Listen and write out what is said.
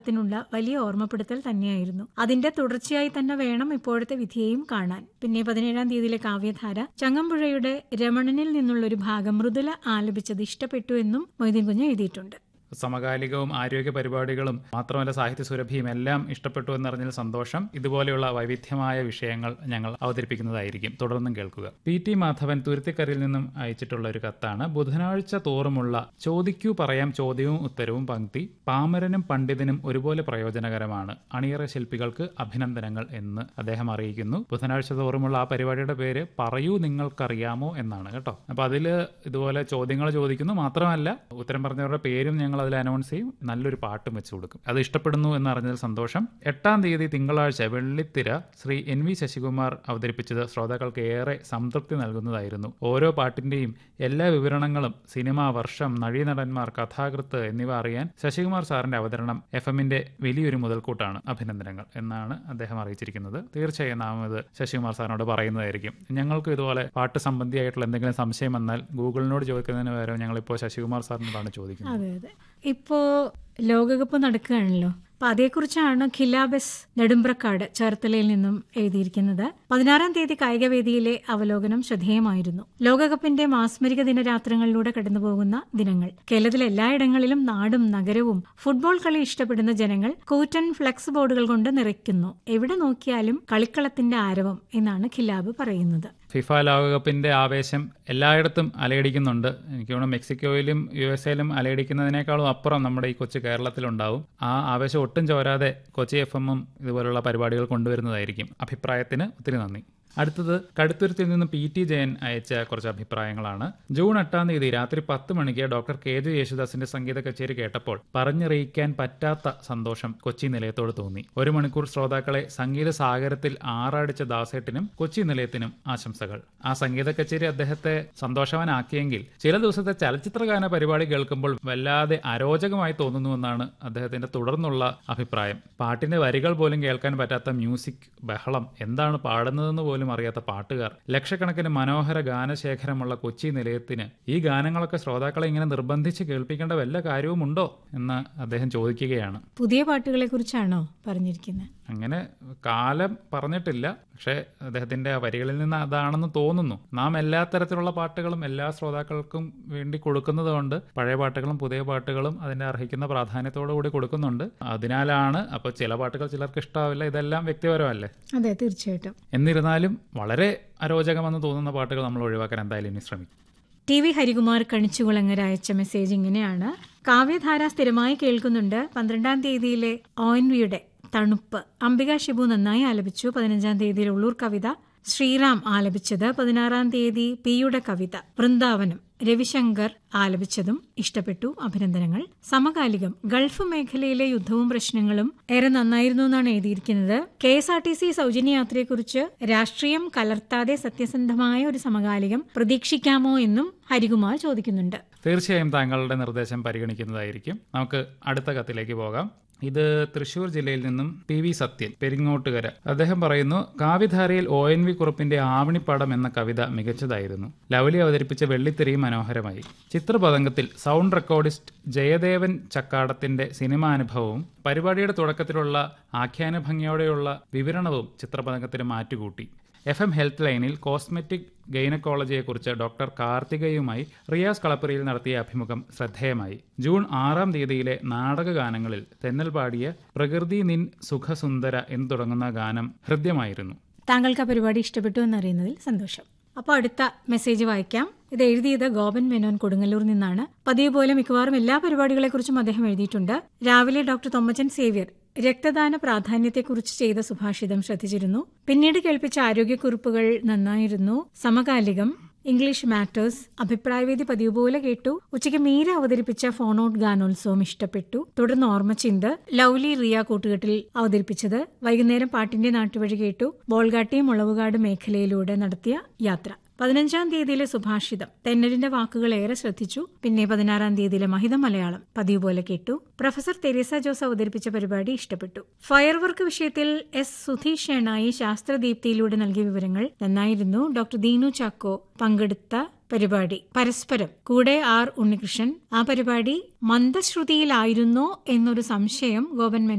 ത്തിനുള്ള വലിയ ഓർമ്മപ്പെടുത്തൽ തന്നെയായിരുന്നു അതിന്റെ തുടർച്ചയായി തന്നെ വേണം ഇപ്പോഴത്തെ വിധിയെയും കാണാൻ പിന്നെ പതിനേഴാം തീയതിയിലെ കാവ്യധാര ചങ്ങമ്പുഴയുടെ രമണനിൽ നിന്നുള്ള ഒരു ഭാഗം മൃദുല ആലപിച്ചത് ഇഷ്ടപ്പെട്ടു എന്നും മൊയ്തീൻ കുഞ്ഞ് എഴുതിയിട്ടുണ്ട് സമകാലികവും ആരോഗ്യ പരിപാടികളും മാത്രമല്ല സാഹിത്യ സുരഭിയും എല്ലാം ഇഷ്ടപ്പെട്ടു എന്നറിഞ്ഞതിൽ സന്തോഷം ഇതുപോലെയുള്ള വൈവിധ്യമായ വിഷയങ്ങൾ ഞങ്ങൾ അവതരിപ്പിക്കുന്നതായിരിക്കും തുടർന്നും കേൾക്കുക പി ടി മാധവൻ തുരുത്തിക്കരയിൽ നിന്നും അയച്ചിട്ടുള്ള ഒരു കത്താണ് ബുധനാഴ്ച തോറുമുള്ള ചോദിക്കൂ പറയാം ചോദ്യവും ഉത്തരവും പങ്ക്തി പാമരനും പണ്ഡിതനും ഒരുപോലെ പ്രയോജനകരമാണ് അണിയറ ശില്പികൾക്ക് അഭിനന്ദനങ്ങൾ എന്ന് അദ്ദേഹം അറിയിക്കുന്നു ബുധനാഴ്ച തോറുമുള്ള ആ പരിപാടിയുടെ പേര് പറയൂ നിങ്ങൾക്കറിയാമോ എന്നാണ് കേട്ടോ അപ്പൊ അതിൽ ഇതുപോലെ ചോദ്യങ്ങൾ ചോദിക്കുന്നു മാത്രമല്ല ഉത്തരം പറഞ്ഞവരുടെ പേരും ഞങ്ങൾ അതിൽ അനൗൺസ് ചെയ്യും നല്ലൊരു പാട്ടും വെച്ച് കൊടുക്കും അത് ഇഷ്ടപ്പെടുന്നു എന്ന് അറിഞ്ഞതിൽ സന്തോഷം എട്ടാം തീയതി തിങ്കളാഴ്ച വെള്ളിത്തിര ശ്രീ എൻ വി ശശികുമാർ അവതരിപ്പിച്ചത് ശ്രോതാക്കൾക്ക് ഏറെ സംതൃപ്തി നൽകുന്നതായിരുന്നു ഓരോ പാട്ടിന്റെയും എല്ലാ വിവരണങ്ങളും സിനിമ വർഷം നടീനടന്മാർ കഥാകൃത്ത് എന്നിവ അറിയാൻ ശശികുമാർ സാറിന്റെ അവതരണം എഫ് എമ്മിന്റെ വലിയൊരു മുതൽക്കൂട്ടാണ് അഭിനന്ദനങ്ങൾ എന്നാണ് അദ്ദേഹം അറിയിച്ചിരിക്കുന്നത് തീർച്ചയായും നാം ഇത് ശശികുമാർ സാറിനോട് പറയുന്നതായിരിക്കും ഞങ്ങൾക്ക് ഇതുപോലെ പാട്ട് സംബന്ധിയായിട്ടുള്ള എന്തെങ്കിലും സംശയം വന്നാൽ ഗൂഗിളിനോട് ചോദിക്കുന്നതിന് പകരം ഞങ്ങളിപ്പോൾ ശശികുമാർ സാറിനോടാണ് ചോദിക്കുന്നത് അതെ അതെ ഇപ്പോ ലോകകപ്പ് നടക്കുകയാണല്ലോ അപ്പൊ അതേക്കുറിച്ചാണ് ഖിലാബസ് നെടുമ്പ്രക്കാട് ചേർത്തലയിൽ നിന്നും എഴുതിയിരിക്കുന്നത് പതിനാറാം തീയതി കായികവേദിയിലെ അവലോകനം ശ്രദ്ധേയമായിരുന്നു ലോകകപ്പിന്റെ മാസ്മരിക ദിനരാത്രങ്ങളിലൂടെ കടന്നുപോകുന്ന ദിനങ്ങൾ കേരളത്തിലെ എല്ലായിടങ്ങളിലും നാടും നഗരവും ഫുട്ബോൾ കളി ഇഷ്ടപ്പെടുന്ന ജനങ്ങൾ കൂറ്റൻ ഫ്ലെക്സ് ബോർഡുകൾ കൊണ്ട് നിറയ്ക്കുന്നു എവിടെ നോക്കിയാലും കളിക്കളത്തിന്റെ ആരവം എന്നാണ് ഖിലാബ് പറയുന്നത് ഫിഫ ലോകകപ്പിന്റെ ആവേശം എല്ലായിടത്തും അലയടിക്കുന്നുണ്ട് എനിക്ക് തോന്നുന്നു മെക്സിക്കോയിലും യു എസ് എയിലും അലയടിക്കുന്നതിനേക്കാളും അപ്പുറം നമ്മുടെ ഈ കൊച്ചു കേരളത്തിലുണ്ടാവും ആ ആവേശം ഒട്ടും ചോരാതെ കൊച്ചി എഫ് എമ്മും ഇതുപോലുള്ള പരിപാടികൾ കൊണ്ടുവരുന്നതായിരിക്കും അഭിപ്രായത്തിന് ഒത്തിരി നന്ദി അടുത്തത് കടുത്തുരുത്തിൽ നിന്ന് പി ടി ജയൻ അയച്ച കുറച്ച് അഭിപ്രായങ്ങളാണ് ജൂൺ എട്ടാം തീയതി രാത്രി പത്ത് മണിക്ക് ഡോക്ടർ കെ ജെ യേശുദാസിന്റെ സംഗീത കച്ചേരി കേട്ടപ്പോൾ പറഞ്ഞറിയിക്കാൻ പറ്റാത്ത സന്തോഷം കൊച്ചി നിലയത്തോട് തോന്നി ഒരു മണിക്കൂർ ശ്രോതാക്കളെ സംഗീത സാഗരത്തിൽ ആറാടിച്ച ദാസേട്ടിനും കൊച്ചി നിലയത്തിനും ആശംസകൾ ആ സംഗീത കച്ചേരി അദ്ദേഹത്തെ സന്തോഷവാനാക്കിയെങ്കിൽ ചില ദിവസത്തെ ചലച്ചിത്രഗാന പരിപാടി കേൾക്കുമ്പോൾ വല്ലാതെ അരോചകമായി തോന്നുന്നുവെന്നാണ് അദ്ദേഹത്തിന്റെ തുടർന്നുള്ള അഭിപ്രായം പാട്ടിന്റെ വരികൾ പോലും കേൾക്കാൻ പറ്റാത്ത മ്യൂസിക് ബഹളം എന്താണ് പാടുന്നതെന്ന് പോലും അറിയാത്ത പാട്ടുകാർ ലക്ഷക്കണക്കിന് മനോഹര ഗാനശേഖരമുള്ള കൊച്ചി നിലയത്തിന് ഈ ഗാനങ്ങളൊക്കെ ശ്രോതാക്കളെ ഇങ്ങനെ നിർബന്ധിച്ച് കേൾപ്പിക്കേണ്ട വല്ല കാര്യവുമുണ്ടോ എന്ന് അദ്ദേഹം ചോദിക്കുകയാണ് പുതിയ പാട്ടുകളെ കുറിച്ചാണോ പറഞ്ഞിരിക്കുന്നത് അങ്ങനെ കാലം പറഞ്ഞിട്ടില്ല പക്ഷേ അദ്ദേഹത്തിന്റെ വരികളിൽ നിന്ന് അതാണെന്ന് തോന്നുന്നു നാം എല്ലാ തരത്തിലുള്ള പാട്ടുകളും എല്ലാ ശ്രോതാക്കൾക്കും വേണ്ടി കൊടുക്കുന്നത് കൊണ്ട് പഴയ പാട്ടുകളും പുതിയ പാട്ടുകളും അതിന്റെ അർഹിക്കുന്ന പ്രാധാന്യത്തോടു കൂടി കൊടുക്കുന്നുണ്ട് അതിനാലാണ് അപ്പോൾ ചില പാട്ടുകൾ ചിലർക്ക് ഇഷ്ടാവില്ല ഇതെല്ലാം വ്യക്തിപരമല്ലേ അതെ തീർച്ചയായിട്ടും എന്നിരുന്നാലും വളരെ അരോചകമെന്ന് തോന്നുന്ന പാട്ടുകൾ നമ്മൾ ഒഴിവാക്കാൻ എന്തായാലും ഇനി ശ്രമിക്കും ടി വി ഹരികുമാർ കണിച്ചുകുളങ്ങര അയച്ച മെസ്സേജ് ഇങ്ങനെയാണ് കാവ്യധാര സ്ഥിരമായി കേൾക്കുന്നുണ്ട് പന്ത്രണ്ടാം തീയതിയിലെ ഒ എൻ വിയുടെ തണുപ്പ് അംബിക ഷിബു നന്നായി ആലപിച്ചു പതിനഞ്ചാം തീയതിയിൽ ഉള്ളൂർ കവിത ശ്രീറാം ആലപിച്ചത് പതിനാറാം തീയതി പിയുടെ കവിത വൃന്ദാവനം രവിശങ്കർ ആലപിച്ചതും ഇഷ്ടപ്പെട്ടു അഭിനന്ദനങ്ങൾ സമകാലികം ഗൾഫ് മേഖലയിലെ യുദ്ധവും പ്രശ്നങ്ങളും ഏറെ നന്നായിരുന്നു എന്നാണ് എഴുതിയിരിക്കുന്നത് K S R T C സൗജന്യ യാത്രയെക്കുറിച്ച് രാഷ്ട്രീയം കലർത്താതെ സത്യസന്ധമായ ഒരു സമകാലികം പ്രതീക്ഷിക്കാമോ എന്നും ഹരികുമാർ ചോദിക്കുന്നുണ്ട് തീർച്ചയായും താങ്കളുടെ നിർദ്ദേശം പരിഗണിക്കുന്നതായിരിക്കും നമുക്ക് അടുത്ത കത്തിലേക്ക് പോകാം ഇത് തൃശൂർ ജില്ലയിൽ നിന്നും പി വി സത്യൻ പെരിങ്ങോട്ടുകര അദ്ദേഹം പറയുന്നു കാവ്യധാരയിൽ ഒ എൻ വി കുറുപ്പിന്റെ ആവണിപ്പടം എന്ന കവിത മികച്ചതായിരുന്നു ലവലി അവതരിപ്പിച്ച വെള്ളിത്തിരിയും മനോഹരമായി ചിത്രപതംഗത്തിൽ സൗണ്ട് റെക്കോർഡിസ്റ്റ് ജയദേവൻ ചക്കാടത്തിന്റെ സിനിമാനുഭവവും പരിപാടിയുടെ തുടക്കത്തിലുള്ള ആഖ്യാന ഭംഗിയോടെയുള്ള വിവരണവും ചിത്രപതംഗത്തിന് മാറ്റുകൂട്ടി എഫ് എം ഹെൽത്ത് ലൈനിൽ കോസ്മെറ്റിക് ഗൈനക്കോളജിയെക്കുറിച്ച് ഡോക്ടർ കാർത്തികയുമായി റിയാസ് കളപ്പുരയിൽ നടത്തിയ അഭിമുഖം ശ്രദ്ധേയമായി ജൂൺ ആറാം തീയതിയിലെ നാടക ഗാനങ്ങളിൽ തെന്നൽ പാടിയ പ്രകൃതി നിൻ സുഖസുന്ദര എന്ന് തുടങ്ങുന്ന ഗാനം ഹൃദ്യമായിരുന്നു താങ്കൾക്ക് ആ പരിപാടി ഇഷ്ടപ്പെട്ടു എന്നറിയുന്നതിൽ സന്തോഷം അപ്പോൾ അടുത്ത മെസ്സേജ് വായിക്കാം ഇത് എഴുതിയത് ഗോപൻ മേനോൻ കൊടുങ്ങല്ലൂർ നിന്നാണ് പതിവ് പോലെ മിക്കവാറും എല്ലാ പരിപാടികളെക്കുറിച്ചും അദ്ദേഹം എഴുതിയിട്ടുണ്ട് രാവിലെ ഡോക്ടർ തൊമ്മച്ചൻ സേവ്യർ രക്തദാന പ്രാധാന്യത്തെക്കുറിച്ച് ചെയ്ത സുഭാഷിതം ശ്രദ്ധിച്ചിരുന്നു പിന്നീട് കേൾപ്പിച്ച ആരോഗ്യക്കുറിപ്പുകൾ നന്നായിരുന്നു സമകാലികം ഇംഗ്ലീഷ് മാറ്റേഴ്സ് അഭിപ്രായവേദി പതിവ് പോലെ കേട്ടു ഉച്ചയ്ക്ക് മീര അവതരിപ്പിച്ച ഫോണൌട്ട് ഗാനോത്സവം ഇഷ്ടപ്പെട്ടു തുടർന്ന് ഓർമ്മച്ചിന്ത് ലൗലി റിയ കൂട്ടുകെട്ടിൽ അവതരിപ്പിച്ചത് വൈകുന്നേരം പാട്ടിന്റെ നാട്ടുവഴി കേട്ടു ബോൾഗാട്ടി മുളവുകാട് മേഖലയിലൂടെ നടത്തിയ യാത്ര പതിനഞ്ചാം തീയതിയിലെ സുഭാഷിതം തെന്നലിന്റെ വാക്കുകൾ ഏറെ ശ്രദ്ധിച്ചു പിന്നെ പതിനാറാം തീയതിയിലെ മഹിത മലയാളം പതിവ് പോലെ കേട്ടു പ്രൊഫസർ തെരേസ ജോസ് അവതരിപ്പിച്ച പരിപാടി ഇഷ്ടപ്പെട്ടു ഫയർ വർക്ക് വിഷയത്തിൽ എസ് സുധീഷ് ഷേണായി ശാസ്ത്രദീപ്തിയിലൂടെ നൽകിയ വിവരങ്ങൾ നന്നായിരുന്നു ഡോക്ടർ ദീനു ചാക്കോ പങ്കെടുത്ത പരിപാടി പരസ്പരം കൂടെ ആർ ഉണ്ണികൃഷ്ണൻ ആ പരിപാടി മന്ദശ്രുതിയിലായിരുന്നോ എന്നൊരു സംശയം ഗോപൻ